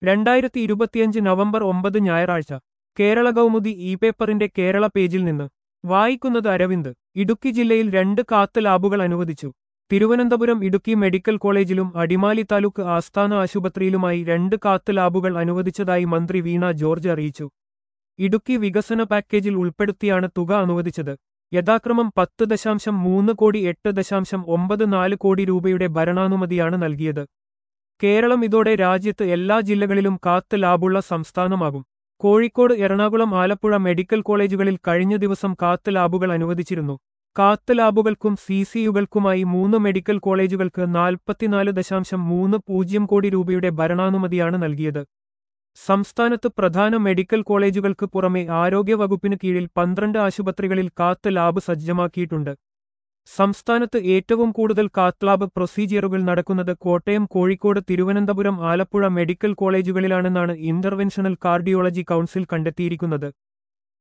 രണ്ടായിരത്തി ഇരുപത്തിയഞ്ച് നവംബർ ഒമ്പത് ഞായറാഴ്ച കേരള കൗമുദി ഇ പേപ്പറിന്റെ കേരള പേജിൽ നിന്ന് വായിക്കുന്നത് അരവിന്ദ് ഇടുക്കി ജില്ലയിൽ രണ്ട് കാത്ത് ലാബുകൾ അനുവദിച്ചു തിരുവനന്തപുരം ഇടുക്കി മെഡിക്കൽ കോളേജിലും അടിമാലി താലൂക്ക് ആസ്ഥാന ആശുപത്രിയിലുമായി രണ്ട് കാത്ത് ലാബുകൾ അനുവദിച്ചതായി മന്ത്രി വീണ ജോർജ് അറിയിച്ചു ഇടുക്കി വികസന പാക്കേജിൽ ഉൾപ്പെടുത്തിയാണ് തുക അനുവദിച്ചത് യഥാക്രമം പത്ത് ദശാംശം മൂന്ന് കോടി എട്ട് ദശാംശം ഒമ്പത് നാല് കോടി രൂപയുടെ ഭരണാനുമതിയാണ് നൽകിയത് കേരളം ഇതോടെ രാജ്യത്ത് എല്ലാ ജില്ലകളിലും കാത്ത് ലാബുള്ള സംസ്ഥാനമാകും കോഴിക്കോട് എറണാകുളം ആലപ്പുഴ മെഡിക്കൽ കോളേജുകളിൽ കഴിഞ്ഞ ദിവസം കാത്ത് ലാബുകൾ അനുവദിച്ചിരുന്നു കാത്ത് ലാബുകൾക്കും സി സിയുകൾക്കുമായി മൂന്ന് മെഡിക്കൽ കോളേജുകൾക്ക് നാൽപ്പത്തിനാല് ദശാംശം മൂന്ന് പൂജ്യം കോടി രൂപയുടെ ഭരണാനുമതിയാണ് നൽകിയത് സംസ്ഥാനത്ത് പ്രധാന മെഡിക്കൽ കോളേജുകൾക്ക് പുറമെ ആരോഗ്യവകുപ്പിന് കീഴിൽ പന്ത്രണ്ട് ആശുപത്രികളിൽ കാത്ത് ലാബ് സജ്ജമാക്കിയിട്ടുണ്ട് സംസ്ഥാനത്ത് ഏറ്റവും കൂടുതൽ കാത്ത് ലാബ് പ്രൊസീജിയറുകൾ നടക്കുന്നത് കോട്ടയം കോഴിക്കോട് തിരുവനന്തപുരം ആലപ്പുഴ മെഡിക്കൽ കോളേജുകളിലാണെന്നാണ് ഇന്റർവെൻഷണൽ കാർഡിയോളജി കൗൺസിൽ കണ്ടെത്തിയിരിക്കുന്നത്